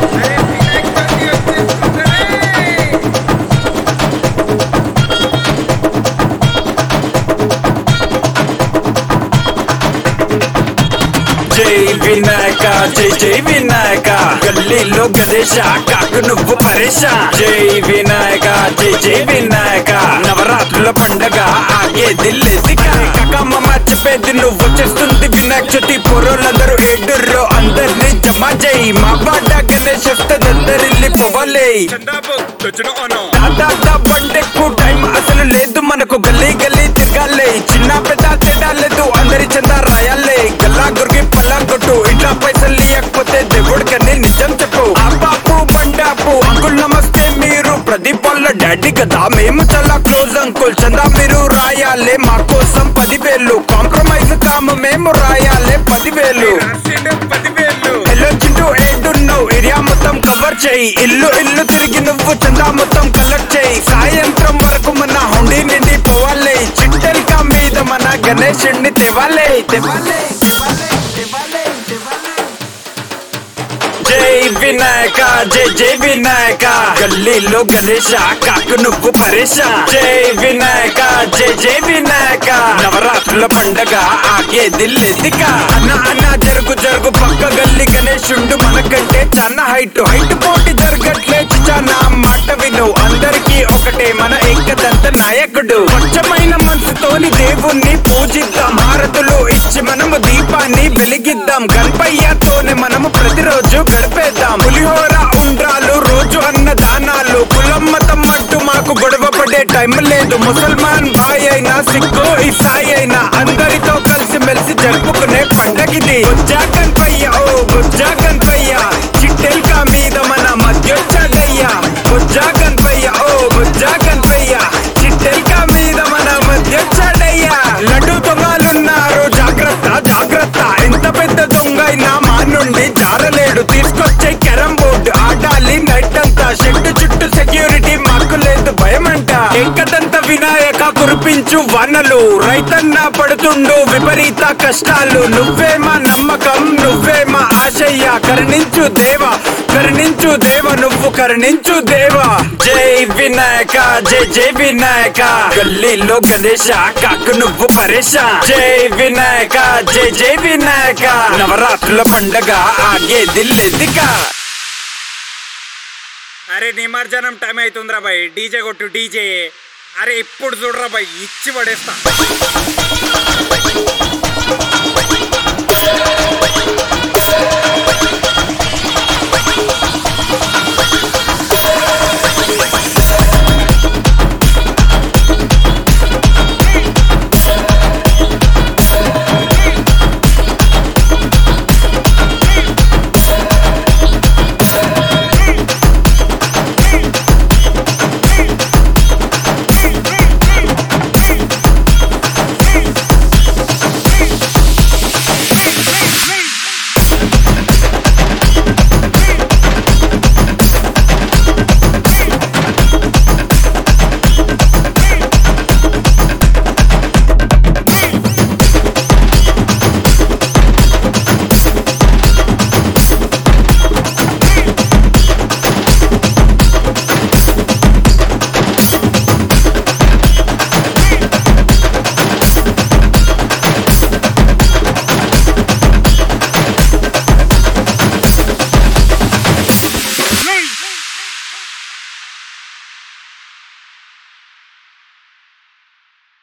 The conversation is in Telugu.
జై వినాయక జై జై వినాయక గల్లీలో గణేశ కాకు నువ్వు పరేశ జై వినాయక జై జై వినాయక నవరాత్రుల పండగ ఆగే దిల్లేదిక కకమ్మ మర్చిపోయింది నువ్వు చేస్తుంది వినాయక చవితి పొరోళ్ళందరూ ఏడుర్రో అందరినీ జమా జై మా బాట గణేష్ వస్తుంది అందరిల్లి పోవాలే దాదా బండెక్కు టైం అసలు లేదు మనకు గల్లీ గల్లీ తిరగాలి చిన్న పెద్ద తేడా లేదు అందరి చందా రాయాలి గల్లా గురికి పల్లా కొట్టు ఇట్లా పైసలు ఇవ్వకపోతే దేవుడికని నిజం చెప్పు ఆ బాపు బండాపు అంకుల్ నమస్తే మీరు ప్రదీప్ వాళ్ళ డాడీ కదా మేము చాలా క్లోజ్ అంకుల్ చందా మీరు రాయాలి మా కోసం పదివేలు కాంప్రమైజ్ కాము మేము రాయాలి పదివేలు హలో చింటూ ఏడున్నావు ఏరియా మొత్తం కవర్ చేయి ఇల్లు ఇల్లు తిరిగి నువ్వు చందా మొత్తం కలెక్ట్ చేయి సాయంత్రం వరకు మన హుండీ నిండి పోవాలి చిట్టెల్కా మీద మన గణేశుడిని తెవాలే తెవాలే తెవాలే తెవాలే తెవాలే జై వినాయక జై జై వినాయక గల్లీలో గణేశ కాకు నువ్వు పరేశ జై వినాయక జై జై వినాయక నవరాత్రుల పండగ ఆగే దిల్లెదిక అన్న అన్న జరుగు జరుగు పక్క గల్లి గణేశుండు మనకంటే చాలా హైట్ హైట్ పోటీ జరగట్లే చిచానా మాట విను అందరికీ ఒకటే మన ఏకదంత నాయకుడు స్వచ్ఛమైన మనసుతోని దేవుణ్ణి పూజిద్దాం హారతులు ఇచ్చి మనము దీపాన్ని వెలిగిద్దాం గణపయ్యతోనే మనము ప్రతిరోజు గడిపేద్దాం పులిహోర ఉండ్రాలు రోజు అన్న దానాలు కులం మతం అంటూ మాకు గొడవ పడే టైం లేదు ముసల్మాన్ బాయ్ అయినా సిక్కు ఇసాయి అయినా అందరితో కలిసి మెలిసి జరుపుకునే పండగిది బుజ్జా కన్పయ్య ఓ బుజ్జా కన్పయ్య చిట్టెల్కా మీద మన మధ్యొచ్చాడయ్యా బుజ్జా కన్పయ్య ఓ బుజ్జా కన్పయ్య చిట్టెల్కా మీద మన మధ్యొచ్చాడయ్యా లడ్డు దొంగలున్నారు జాగ్రత్త జాగ్రత్త ఎంత పెద్ద దొంగ అయినా మా నుండి జారలేడు తీసుకొచ్చే కెరం బోర్డు ఆడాలి నైట్ అంతా షెడ్ చుట్టూ సెక్యూరిటీ మాకు లేదు భయం అంట ఏకదంత వినాయక కురిపించు వనలు రైతన్న పడుతుండు విపరీత కష్టాలు నువ్వే మా నమ్మకం నువ్వే మా ఆశయ్య కరుణించు దేవ కరుణించు దేవ నువ్వు కరుణించు దేవ జై వినాయక జై జై వినాయక గల్లీలో గణేశ కాకు నువ్వు పరేశ జై వినాయక జై జై వినాయక నవరాత్రుల పండగ ఆగే దిల్లెదిక అరే నిమజ్జనం టైం అవుతుందిరా బాయ్ డీజే కొట్టు డీజే అరే ఇప్పుడు చూడరా బాయ్ ఇచ్చి పడేస్తా